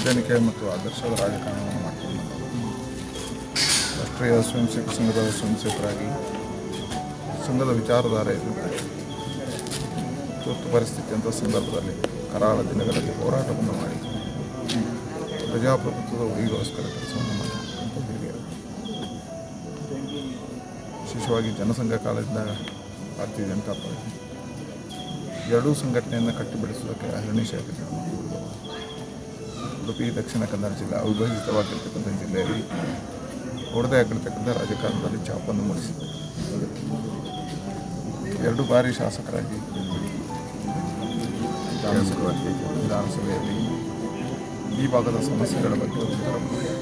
ಸಜ್ಜನಿಕೆ ಮತ್ತು ಆದರ್ಶದ ರಾಜಕಾರಣವನ್ನು ಮಾಡ್ಕೊಂಡು ಬಂದವರು ರಾಷ್ಟ್ರೀಯ ಸ್ವಯಂ ಸೇವಕ ಸಂಘದ ಸ್ವಯಂ ಸೇವಕರಾಗಿ ಸಂಘದ ವಿಚಾರಧಾರೆಯಲ್ಲಿ ತುರ್ತು ಪರಿಸ್ಥಿತಿ ಅಂತ ಸಂದರ್ಭದಲ್ಲಿ ಕರಾಳ ದಿನಗಳಲ್ಲಿ ಹೋರಾಟವನ್ನು ಮಾಡಿ ಪ್ರಜಾಪ್ರಭುತ್ವದ ಉಳಿಗೋಸ್ಕರ ಕೆಲಸವನ್ನು ಮಾಡಿರ್ತಕ್ಕಂಥ ಹಿರಿಯರು ವಿಶೇಷವಾಗಿ ಜನಸಂಘ ಕಾಲದಿಂದ ಭಾರತೀಯ ಜನತಾ ಪಾರ್ಟಿ ಎರಡೂ ಸಂಘಟನೆಯನ್ನು ಕಟ್ಟಿಬಿಡಿಸೋದಕ್ಕೆ ಅಹರ್ನಿಶಗಳನ್ನು ಹೂಡಿದವರು ಉಡುಪಿ ದಕ್ಷಿಣ ಕನ್ನಡ ಜಿಲ್ಲೆ ಅವಿಭಜಿತವಾಗಿರ್ತಕ್ಕಂಥ ಜಿಲ್ಲೆಯಲ್ಲಿ ಹೊಡೆದೇ ಆಗಿರ್ತಕ್ಕಂಥ ರಾಜಕಾರಣದಲ್ಲಿ ಛಾಪನ್ನು ಮೂಡಿಸಿದೆ ಎರಡು ಬಾರಿ ಶಾಸಕರಾಗಿ ವಿಧಾನಸಭೆ ವಿಧಾನಸಭೆಯಲ್ಲಿ ಈ ಭಾಗದ ಸಮಸ್ಯೆಗಳ ಬಗ್ಗೆ ಉತ್ತರ ಕೊಟ್ಟಿದ್ದಾರೆ.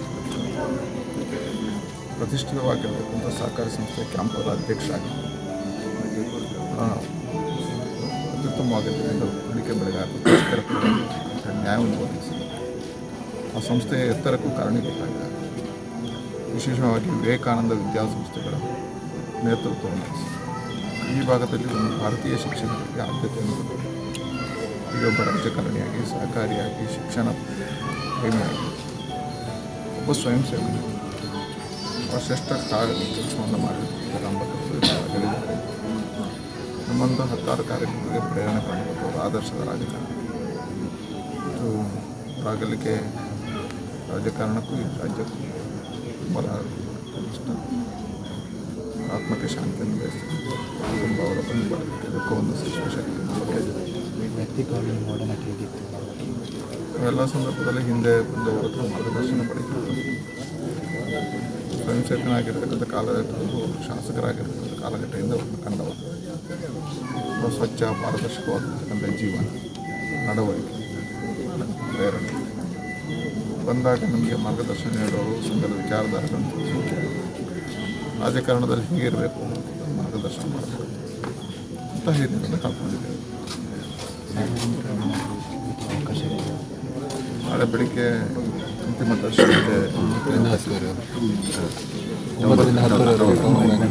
ಪ್ರತಿಷ್ಠಿತವಾಗಿರ್ತಕ್ಕಂಥ ಸಹಕಾರಿ ಸಂಸ್ಥೆ ಕ್ಯಾಂಪದ ಅಧ್ಯಕ್ಷರಾಗಿ ಆ, ಅತ್ಯುತ್ತಮವಾಗಿರ್ತಕ್ಕಂಥ ಅಡಿಕೆ ಬೆಳೆಗಾರರು ಕೃಷಿಕರ ಪರವಾಗಿ ನ್ಯಾಯವನ್ನು ಒದಗಿಸಿ ಆ ಸಂಸ್ಥೆಯ ಎತ್ತರಕ್ಕೂ ಕಾರಣೀಭೂತರಾಗಿದ್ದಾರೆ ವಿಶೇಷವಾಗಿ ವಿವೇಕಾನಂದ ವಿದ್ಯಾಸಂಸ್ಥೆಗಳ ನೇತೃತ್ವವನ್ನು ವಹಿಸಿ ಈ ಭಾಗದಲ್ಲಿ ಒಂದು ಭಾರತೀಯ ಶಿಕ್ಷಣಕ್ಕೆ ಆದ್ಯತೆಯನ್ನು ಕೊಟ್ಟು ಈಗ ಒಬ್ಬ ರಾಜಕಾರಣಿಯಾಗಿ ಸಹಕಾರಿಯಾಗಿ ಶಿಕ್ಷಣ ಪ್ರೇಮಿಯಾಗಿ ಒಬ್ಬ ಸ್ವಯಂ ಸೇವಕನಾಗಿ ಒಬ್ಬ ಶ್ರೇಷ್ಠ ಕಾರ್ಯ ಕೆಲಸವನ್ನು ಮಾಡಿದ್ದಾರೆ ಹೇಳಿದ್ದಾರೆ ನಮ್ಮಂಥ ಹತ್ತಾರು ಕಾರ್ಯಕ್ರಮಗಳಿಗೆ ಪ್ರೇರಣೆ ಕಂಡುಕೊಟ್ಟವರು ಆದರ್ಶದ ರಾಜಕಾರಣ ಇದು ರಾಗಲಿಕ್ಕೆ ರಾಜಕಾರಣಕ್ಕೂ ಈ ರಾಜ್ಯಕ್ಕೂ ಬಲ ಇಷ್ಟ ಆತ್ಮಕ್ಕೆ ಶಾಂತಿಯನ್ನು ಬಯಸ್ತೀನಿ ಕುಟುಂಬ ಅವರ ಬಂದು ಬರಲಿಕ್ಕೆ ಇದಕ್ಕೂ ಒಂದು ಶಕ್ತಿಯನ್ನು ಬರೆದಿದೆ ವ್ಯಕ್ತಿಗಳ ಒಡನಾಟ ಹೇಗಿತ್ತು ಎಲ್ಲ ಸಂದರ್ಭದಲ್ಲಿ ಹಿಂದೆ ಬಂದವರ ಹತ್ರ ಮಾರ್ಗದರ್ಶನ ಪಡೆದಿದ್ದು ಸ್ವಯಂ ಸೇವಕನಾಗಿರ್ತಕ್ಕಂಥ ಕಾಲಘಟ್ಟದಲ್ಲೂ ಶಾಸಕರಾಗಿರ್ತಕ್ಕಂಥ ಕಾಲಘಟ್ಟದಿಂದ ಒಂದು ಕಂಡವರು ಒಬ್ಬ ಸ್ವಚ್ಛ ಪಾರದರ್ಶಕವಾಗಿರ್ತಕ್ಕಂಥ ಜೀವನ ನಡವಳಿಕೆ ಪ್ರೇರಣೆ ಬಂದಾಗ ನಮಗೆ ಮಾರ್ಗದರ್ಶನ ನೀಡೋರು ಸಂಘದ ವಿಚಾರಧಾರೆಗಳನ್ನು ತಿಳಿಸೋರು ರಾಜಕಾರಣದಲ್ಲಿ ಹೀಗಿರಬೇಕು ಅಂತ ಮಾರ್ಗದರ್ಶನ ಮಾಡಬೇಕು ಅಂತ ಹಿರಿಯರನ್ನು ಕಳ್ಕೊಂಡಿದ್ದೇವೆ ಅವಕಾಶ ಇದೆ ನಾಳೆ ಬೆಳಿಗ್ಗೆ ಅಂತಿಮ ದರ್ಶನ ಇದೆ ಒಂಬತ್ತರಿಂದ ಹತ್ತುವರೆವರೆಗೂ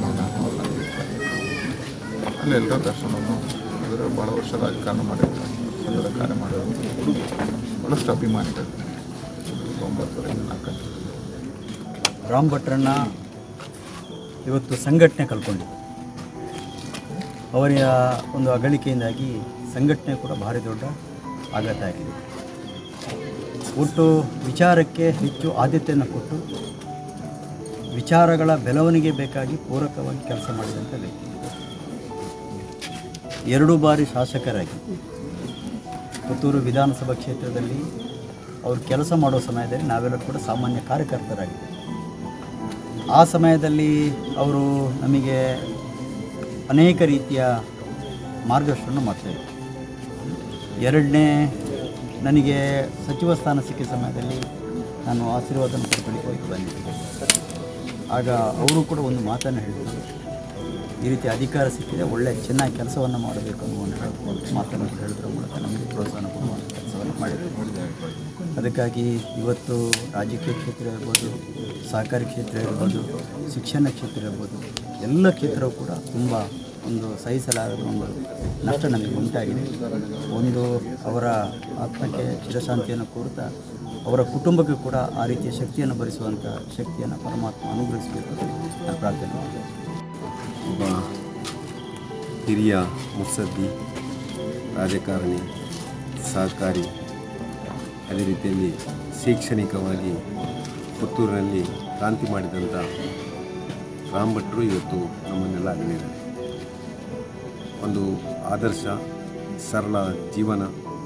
ಅಲ್ಲಿ ಎಲ್ಲರ ದರ್ಶನವನ್ನು ಅದರ ಭಾಳ ವರ್ಷ ರಾಜಕಾರಣ ಮಾಡಿದ್ದಾರೆ ಸಂಘದ ಕಾರ್ಯ ಮಾಡಿರೋದು ಭಾಳಷ್ಟು ಅಭಿಮಾನಿಗಳು ಒಂಬತ್ತುವರೆಯಿಂದ ನಾಲ್ಕು ಗಂಟೆ ರಾಮ್ ಭಟ್ರನ್ನ ಇವತ್ತು ಸಂಘಟನೆ ಕಳ್ಕೊಂಡಿದೆ ಅವರ ಒಂದು ಅಗಳಿಕೆಯಿಂದಾಗಿ ಸಂಘಟನೆ ಕೂಡ ಭಾರಿ ದೊಡ್ಡ ಆಘಾತ ಆಗಿದೆ ಒಟ್ಟು ವಿಚಾರಕ್ಕೆ ಹೆಚ್ಚು ಆದ್ಯತೆಯನ್ನು ಕೊಟ್ಟು ವಿಚಾರಗಳ ಬೆಳವಣಿಗೆ ಬೇಕಾಗಿ ಪೂರಕವಾಗಿ ಕೆಲಸ ಮಾಡಿದಂಥ ವ್ಯಕ್ತಿ ಎರಡು ಬಾರಿ ಶಾಸಕರಾಗಿ ಪುತ್ತೂರು ವಿಧಾನಸಭಾ ಕ್ಷೇತ್ರದಲ್ಲಿ ಅವರು ಕೆಲಸ ಮಾಡೋ ಸಮಯದಲ್ಲಿ ನಾವೆಲ್ಲ ಕೂಡ ಸಾಮಾನ್ಯ ಕಾರ್ಯಕರ್ತರಾಗಿದ್ದೇವೆ ಆ ಸಮಯದಲ್ಲಿ ಅವರು ನಮಗೆ ಅನೇಕ ರೀತಿಯ ಮಾರ್ಗದರ್ಶನ ಮಾಡ್ತಾಯಿದ್ರು ಎರಡನೇ ನನಗೆ ಸಚಿವ ಸ್ಥಾನ ಸಿಕ್ಕಿದ ಸಮಯದಲ್ಲಿ ನಾನು ಆಶೀರ್ವಾದನ ಪಡ್ಕೊಳ್ಳಿಕ್ಕೆ ಬಂದಿದ್ದೆ ಆಗ ಅವರು ಕೂಡ ಒಂದು ಮಾತನ್ನು ಹೇಳಿದರು ಈ ರೀತಿ ಅಧಿಕಾರ ಸಿಕ್ಕಿದೆ ಒಳ್ಳೆ ಚೆನ್ನಾಗಿ ಕೆಲಸವನ್ನು ಮಾಡಬೇಕು ಅನ್ನುವಂಥ ಒಂದು ಮಾತನ್ನು ಹೇಳಿದ್ರ ಮೂಲಕ ನಮಗೆ ಪ್ರೋತ್ಸಾಹ ಕೊಡುವಂಥ ಕೆಲಸವನ್ನು ಮಾಡಿದ್ರು ಅದಕ್ಕಾಗಿ ಇವತ್ತು ರಾಜಕೀಯ ಕ್ಷೇತ್ರ ಇರ್ಬೋದು ಸಹಕಾರಿ ಕ್ಷೇತ್ರ ಇರ್ಬೋದು ಶಿಕ್ಷಣ ಕ್ಷೇತ್ರ ಇರ್ಬೋದು ಎಲ್ಲ ಕ್ಷೇತ್ರವೂ ಕೂಡ ತುಂಬ ಒಂದು ಸಹಿಸಲಾಗದ ಒಂದು ನಷ್ಟ ನಮಗೆ ಉಂಟಾಗಿದೆ ಒಂದು ಅವರ ಆತ್ಮಕ್ಕೆ ಚಿರಶಾಂತಿಯನ್ನು ಕೋರುತ್ತಾ ಅವರ ಕುಟುಂಬಕ್ಕೆ ಕೂಡ ಆ ರೀತಿಯ ಶಕ್ತಿಯನ್ನು ಭರಿಸುವಂಥ ಶಕ್ತಿಯನ್ನು ಪರಮಾತ್ಮ ಅನುಗ್ರಹಿಸಬೇಕು ಅಂತ ನಾನು ಪ್ರಾರ್ಥನೆ ಮಾಡ್ತೇನೆ ಒಬ್ಬ ಹಿರಿಯ ಮುತ್ಸದ್ದಿ ರಾಜಕಾರಣಿ ಸಹಕಾರಿ ಅದೇ ರೀತಿಯಲ್ಲಿ ಶೈಕ್ಷಣಿಕವಾಗಿ ಪುತ್ತೂರಿನಲ್ಲಿ ಕ್ರಾಂತಿ ಮಾಡಿದಂಥ ರಾಮ್ ಭಟ್ರು ಇವತ್ತು ನಮ್ಮನ್ನೆಲ್ಲ ಅಗಲಿದ್ದಾರೆ ಒಂದು ಆದರ್ಶ ಸರಳ ಜೀವನ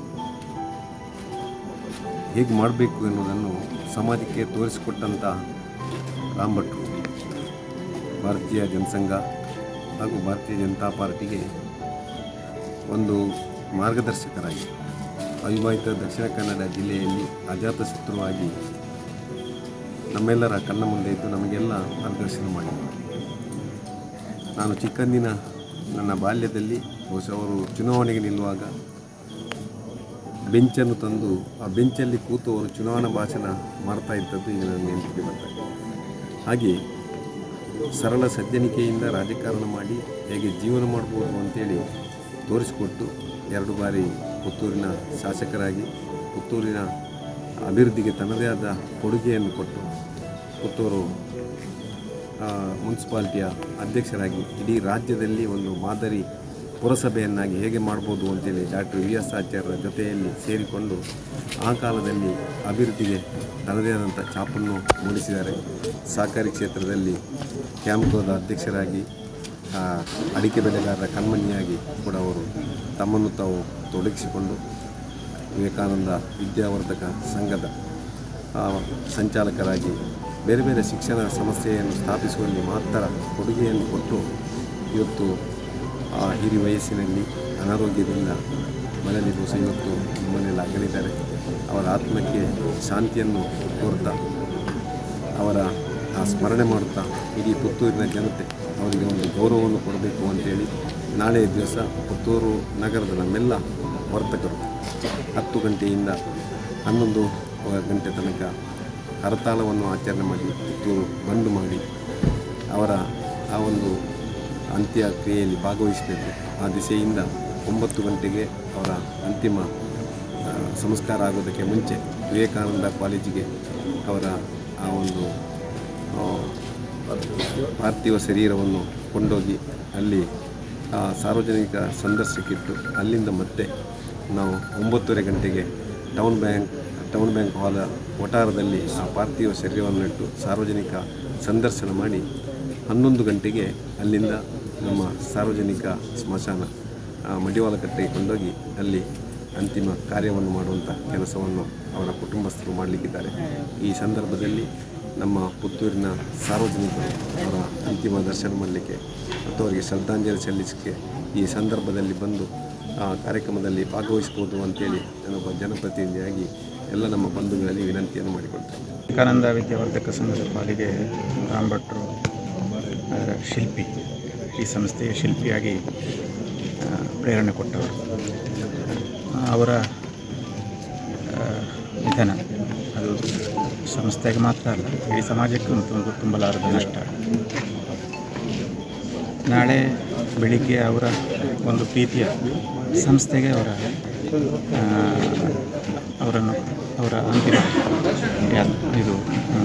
ಹೇಗೆ ಮಾಡಬೇಕು ಎನ್ನುವುದನ್ನು ಸಮಾಜಕ್ಕೆ ತೋರಿಸಿಕೊಟ್ಟಂಥ ರಾಮ್ ಭಟ್ರು ಭಾರತೀಯ ಜನಸಂಘ ಹಾಗೂ ಭಾರತೀಯ ಜನತಾ ಪಾರ್ಟಿಗೆ ಒಂದು ಮಾರ್ಗದರ್ಶಕರಾಗಿ ಅವಿವಾಹಿತ ದಕ್ಷಿಣ ಕನ್ನಡ ಜಿಲ್ಲೆಯಲ್ಲಿ ಅಜಾತಶತ್ರುವಾಗಿ ನಮ್ಮೆಲ್ಲರ ಕಣ್ಣ ಮುಂದೆ ಇದ್ದು ನಮಗೆಲ್ಲ ಮಾರ್ಗದರ್ಶನ ಮಾಡಿದರು ನಾನು ಚಿಕ್ಕಂದಿನ ನನ್ನ ಬಾಲ್ಯದಲ್ಲಿ ಬಹುಶಃ ಅವರು ಚುನಾವಣೆಗೆ ನಿಲ್ಲುವಾಗ ಬೆಂಚನ್ನು ತಂದು ಆ ಬೆಂಚಲ್ಲಿ ಕೂತು ಅವರು ಚುನಾವಣಾ ಭಾಷಣ ಮಾಡ್ತಾ ಇದ್ದದ್ದು ಈಗ ನನ್ನ ನೆನಪಿಗೆ ಬರ್ತಾ ಇದೆ ಹಾಗೆ ಸರಳ ಸಜ್ಜನಿಕೆಯಿಂದ ರಾಜಕಾರಣ ಮಾಡಿ ಹೇಗೆ ಜೀವನ ಮಾಡ್ಬೋದು ಅಂತೇಳಿ ತೋರಿಸಿಕೊಟ್ಟು ಎರಡು ಬಾರಿ ಪುತ್ತೂರಿನ ಶಾಸಕರಾಗಿ ಪುತ್ತೂರಿನ ಅಭಿವೃದ್ಧಿಗೆ ತನ್ನದೇ ಆದ ಕೊಡುಗೆಯನ್ನು ಕೊಟ್ಟು ಪುತ್ತೂರು ಆ, ಮುನ್ಸಿಪಾಲ್ಟಿಯ ಅಧ್ಯಕ್ಷರಾಗಿ ಇಡೀ ರಾಜ್ಯದಲ್ಲಿ ಒಂದು ಮಾದರಿ ಪುರಸಭೆಯನ್ನಾಗಿ ಹೇಗೆ ಮಾಡ್ಬೋದು ಅಂತೇಳಿ ಡಾಕ್ಟರ್ ವಿ ಎಸ್ ಆಚಾರ್ಯರ ಜೊತೆಯಲ್ಲಿ ಸೇರಿಕೊಂಡು ಆ ಕಾಲದಲ್ಲಿ ಅಭಿವೃದ್ಧಿಗೆ ತನ್ನದೇ ಆದಂಥ ಛಾಪನ್ನು ಮೂಡಿಸಿದ್ದಾರೆ ಸಹಕಾರಿ ಕ್ಷೇತ್ರದಲ್ಲಿ ಕ್ಯಾಂಪ್ಕೋದ ಅಧ್ಯಕ್ಷರಾಗಿ ಆ, ಅಡಿಕೆ ಬೆಳೆಗಾರರ ಕಣ್ಮಣಿಯಾಗಿ ಕೂಡ ಅವರು ತಮ್ಮನ್ನು ತಾವು ತೊಡಗಿಸಿಕೊಂಡು ವಿವೇಕಾನಂದ ವಿದ್ಯಾವರ್ಧಕ ಸಂಘದ ಆ, ಸಂಚಾಲಕರಾಗಿ ಬೇರೆ ಬೇರೆ ಶಿಕ್ಷಣ ಸಂಸ್ಥೆಯನ್ನು ಸ್ಥಾಪಿಸುವಲ್ಲಿ ಮಾತ್ರ ಕೊಡುಗೆಯನ್ನು ಕೊಟ್ಟು ಇವತ್ತು ಆ ಹಿರಿ ವಯಸ್ಸಿನಲ್ಲಿ ಅನಾರೋಗ್ಯದಿಂದ ಮನೆಯಲ್ಲಿ ಸಹ ಇವತ್ತು ಮನೆಯಲ್ಲಿ ಅಗಲಿದ್ದಾರೆ ಅವರ ಆತ್ಮಕ್ಕೆ ಶಾಂತಿಯನ್ನು ಕೋರ್ತಾ ಅವರ ಆ ಸ್ಮರಣೆ ಮಾಡುತ್ತಾ ಇಡೀ ಪುತ್ತೂರಿನ ಜನತೆ ಅವರಿಗೆ ಒಂದು ಗೌರವವನ್ನು ಕೊಡಬೇಕು ಅಂತೇಳಿ ನಾಳೆ ದಿವಸ ಪುತ್ತೂರು ನಗರದ ನಮ್ಮೆಲ್ಲ ವರ್ತಕರು ಹತ್ತು ಗಂಟೆಯಿಂದ ಹನ್ನೊಂದು ಗಂಟೆ ತನಕ ಹರತಾಳವನ್ನು ಆಚರಣೆ ಮಾಡಿ ಪುತ್ತೂರು ಬಂದು ಮಾಡಿ ಅವರ ಆ ಒಂದು ಅಂತ್ಯ ಕ್ರಿಯೆಯಲ್ಲಿ ಭಾಗವಹಿಸಬೇಕು ಆ ದಿಸೆಯಿಂದ ಒಂಬತ್ತು ಗಂಟೆಗೆ ಅವರ ಅಂತಿಮ ಆ, ಸಂಸ್ಕಾರ ಆಗೋದಕ್ಕೆ ಮುಂಚೆ ವಿವೇಕಾನಂದ ಕಾಲೇಜಿಗೆ ಅವರ ಆ ಒಂದು ಆ, ಪಾರ್ಥಿವ ಶರೀರವನ್ನು ಕೊಂಡೋಗಿ ಅಲ್ಲಿ ಆ ಸಾರ್ವಜನಿಕ ಸಂದರ್ಶಕ್ಕಿಟ್ಟು ಅಲ್ಲಿಂದ ಮತ್ತೆ ನಾವು ಒಂಬತ್ತುವರೆ ಗಂಟೆಗೆ ಟೌನ್ ಬ್ಯಾಂಕ್ ಟೌನ್ ಬ್ಯಾಂಕ್ ಹಾಲ ವಟಾರದಲ್ಲಿ ಆ ಪಾರ್ಥಿವ ಶರೀರವನ್ನು ಇಟ್ಟು ಸಾರ್ವಜನಿಕ ಸಂದರ್ಶನ ಮಾಡಿ ಹನ್ನೊಂದು ಗಂಟೆಗೆ ಅಲ್ಲಿಂದ ನಮ್ಮ ಸಾರ್ವಜನಿಕ ಸ್ಮಶಾನ ಆ, ಮಡಿವಾಳಕಟ್ಟೆಗೆ ಕೊಂಡೋಗಿ ಅಲ್ಲಿ ಅಂತಿಮ ಕಾರ್ಯವನ್ನು ಮಾಡುವಂಥ ಕೆಲಸವನ್ನು ಅವರ ಕುಟುಂಬಸ್ಥರು ಮಾಡಲಿಕ್ಕಿದ್ದಾರೆ ಈ ಸಂದರ್ಭದಲ್ಲಿ ನಮ್ಮ ಪುತ್ತೂರಿನ ಸಾರ್ವಜನಿಕರು ಅವರ ಅಂತಿಮ ದರ್ಶನ ಮಾಡಲಿಕ್ಕೆ ಮತ್ತು ಅವರಿಗೆ ಶ್ರದ್ಧಾಂಜಲಿ ಸಲ್ಲಿಸಲಿಕ್ಕೆ ಈ ಸಂದರ್ಭದಲ್ಲಿ ಬಂದು ಆ ಕಾರ್ಯಕ್ರಮದಲ್ಲಿ ಭಾಗವಹಿಸ್ಬೋದು ಅಂತೇಳಿ ನಾನೊಬ್ಬ ಜನಪ್ರತಿನಿಧಿಯಾಗಿ ಎಲ್ಲ ನಮ್ಮ ಬಂಧುಗಳಲ್ಲಿ ವಿನಂತಿಯನ್ನು ಮಾಡಿಕೊಳ್ತೇನೆ ವಿವೇಕಾನಂದ ವಿದ್ಯಾವರ್ಧಕ ಸಂಘದ ಪಾಲಿಗೆ ರಾಮ್ ಭಟ್ರು ಅದರ ಶಿಲ್ಪಿ ಈ ಸಂಸ್ಥೆಯ ಶಿಲ್ಪಿಯಾಗಿ ಆ, ಪ್ರೇರಣೆ ಕೊಟ್ಟವರು ಆ, ಅವರ ಆ, ನಿಧನ ಅದು ಸಂಸ್ಥೆಗೆ ಮಾತ್ರ ಅಲ್ಲ ಇಡೀ ಸಮಾಜಕ್ಕೆ ಒಂದು ತುಂಬ ತುಂಬಲಾರದ ನಷ್ಟ ನಾಳೆ ಬೆಳಿಗ್ಗೆ ಅವರ ಒಂದು ಪ್ರೀತಿಯ ಸಂಸ್ಥೆಗೆ ಅವರ ಆ, ಅವರನ್ನು ಅವರ ಅಂತಿಮ ಯಾ- ಇದು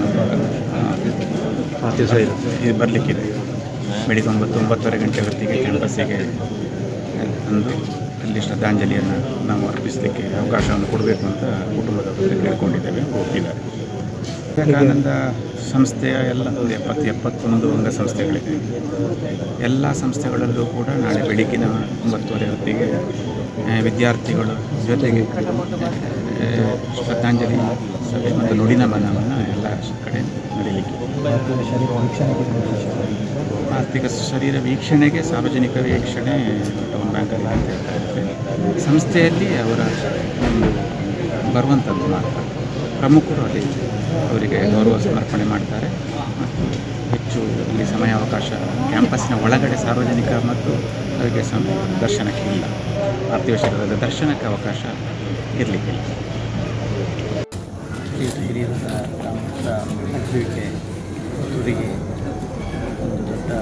ಆ, ಇದು ಬರಲಿಕ್ಕಿದೆ ಬೆಳಿಗ್ಗೆ ಒಂಬತ್ತು ಒಂಬತ್ತುವರೆ ಗಂಟೆ ಹೊತ್ತಿಗೆ ಕ್ಯಾಂಪಸ್ಸಿಗೆ ತಂದು ಅಲ್ಲಿ ಶ್ರದ್ಧಾಂಜಲಿಯನ್ನು ನಾವು ಅರ್ಪಿಸಲಿಕ್ಕೆ ಅವಕಾಶವನ್ನು ಕೊಡಬೇಕು ಅಂತ ಕುಟುಂಬದವರಲ್ಲಿ ಕೇಳ್ಕೊಂಡಿದ್ದೇವೆ ಹೋಗ್ತಿದ್ದಾರೆ ವಿವೇಕಾನಂದ ಸಂಸ್ಥೆಯ ಎಲ್ಲ ಒಂದು ಎಪ್ಪತ್ತು ಎಪ್ಪತ್ತೊಂದು ಅಂಗಸಂಸ್ಥೆಗಳಿವೆ ಎಲ್ಲ ಸಂಸ್ಥೆಗಳಲ್ಲೂ ಕೂಡ ನಾಳೆ ಬೆಳಗ್ಗಿನ ಒಂಬತ್ತುವರೆ ಹೊತ್ತಿಗೆ ಆ, ವಿದ್ಯಾರ್ಥಿಗಳ ಜೊತೆಗೆ ಆ, ಶ್ರದ್ಧಾಂಜಲಿ ಸಭೆ ಮತ್ತು ನುಡಿನಮನವನ್ನು ಎಲ್ಲ ಕಡೆ ನಡೀಲಿಕ್ಕೆ ಪಾರ್ಥಿವ ಶರೀರ ವೀಕ್ಷಣೆಗೆ ನಿರ್ದೇಶಿಸಿದ್ದಾರೆ. ಆರ್ಥಿಕ ಶರೀರ ವೀಕ್ಷಣೆಗೆ ಸಾರ್ವಜನಿಕ ವೀಕ್ಷಣೆ ಟೌನ್ ಬ್ಯಾಂಕಲ್ಲಿ ಅಂತ ಹೇಳ್ತಾ ಇದ್ದಾರೆ ಸಂಸ್ಥೆಯಲ್ಲಿ ಅವರ ಒಂದು ಬರುವಂಥದ್ದು ಮಾತ್ರ ಪ್ರಮುಖರು ಅದೇ ಅವರಿಗೆ ಗೌರವ ಸಮರ್ಪಣೆ ಮಾಡ್ತಾರೆ ಮತ್ತು ಹೆಚ್ಚು ಇಲ್ಲಿ ಸಮಯಾವಕಾಶ ಕ್ಯಾಂಪಸ್ಸಿನ ಒಳಗಡೆ ಸಾರ್ವಜನಿಕ ಮತ್ತು ಅವರಿಗೆ ಸಂ ದರ್ಶನಕ್ಕೆ ಇಲ್ಲ ಪಾರ್ಥಿವ ಶರೀರದ ದರ್ಶನಕ್ಕೆ ಅವಕಾಶ ಇರಲಿಕ್ಕಿಲ್ಲ ಶ್ರೀಯುತ ಹಿರಿಯರಾದ ರಾಮಕೃಷ್ಣ ಅಗ್ರಿಕೆ ಪುತ್ತೂರಿಗೆ ಒಂದು ದೊಡ್ಡ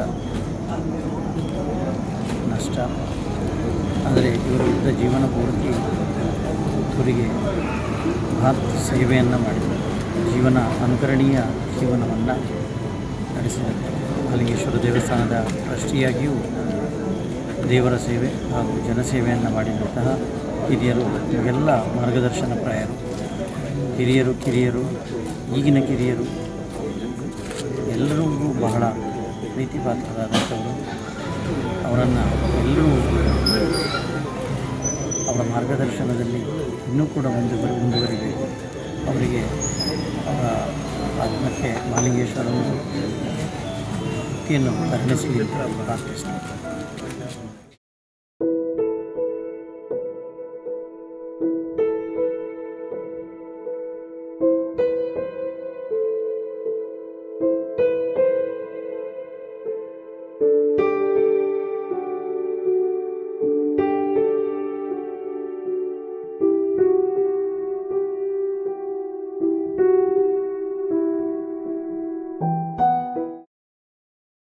ನಷ್ಟ ಆದರೆ ಇವರು ಇದ್ದ ಜೀವನ ಪೂರ್ತಿ ಪುತ್ತೂರಿಗೆ ಭಾರತ ಸೇವೆಯನ್ನು ಮಾಡಿದರು ಜೀವನ ಅನುಕರಣೀಯ ಜೀವನವನ್ನು ನಡೆಸಿದಂತೆ ಮಲ್ಲಿಂಗೇಶ್ವರ ದೇವಸ್ಥಾನದ ಟ್ರಸ್ಟಿಯಾಗಿಯೂ ದೇವರ ಸೇವೆ ಹಾಗೂ ಜನಸೇವೆಯನ್ನು ಮಾಡಿದಂತಹ ಹಿರಿಯರು ಎಲ್ಲ ಮಾರ್ಗದರ್ಶನ ಪ್ರಾಯರು ಹಿರಿಯರು ಕಿರಿಯರು ಈಗಿನ ಕಿರಿಯರು ಎಲ್ಲರಿಗೂ ಬಹಳ ಪ್ರೀತಿ ಪಾತ್ರರಾದಂಥವರು ಅವರನ್ನು ಎಲ್ಲರೂ ಅವರ ಮಾರ್ಗದರ್ಶನದಲ್ಲಿ ಇನ್ನೂ ಕೂಡ ಮುಂದುವರಿ ಮುಂದುವರಿಬೇಕು ಅವರಿಗೆ ಅವರ ಆತ್ಮಕ್ಕೆ ಮಾಲಿಂಗೇಶ್ವರನು ಮುಕ್ತಿಯನ್ನು ಕರುಣಿಸಲಿ ಅಂತ ಪ್ರಾರ್ಥಿಸ್ತೀನಿ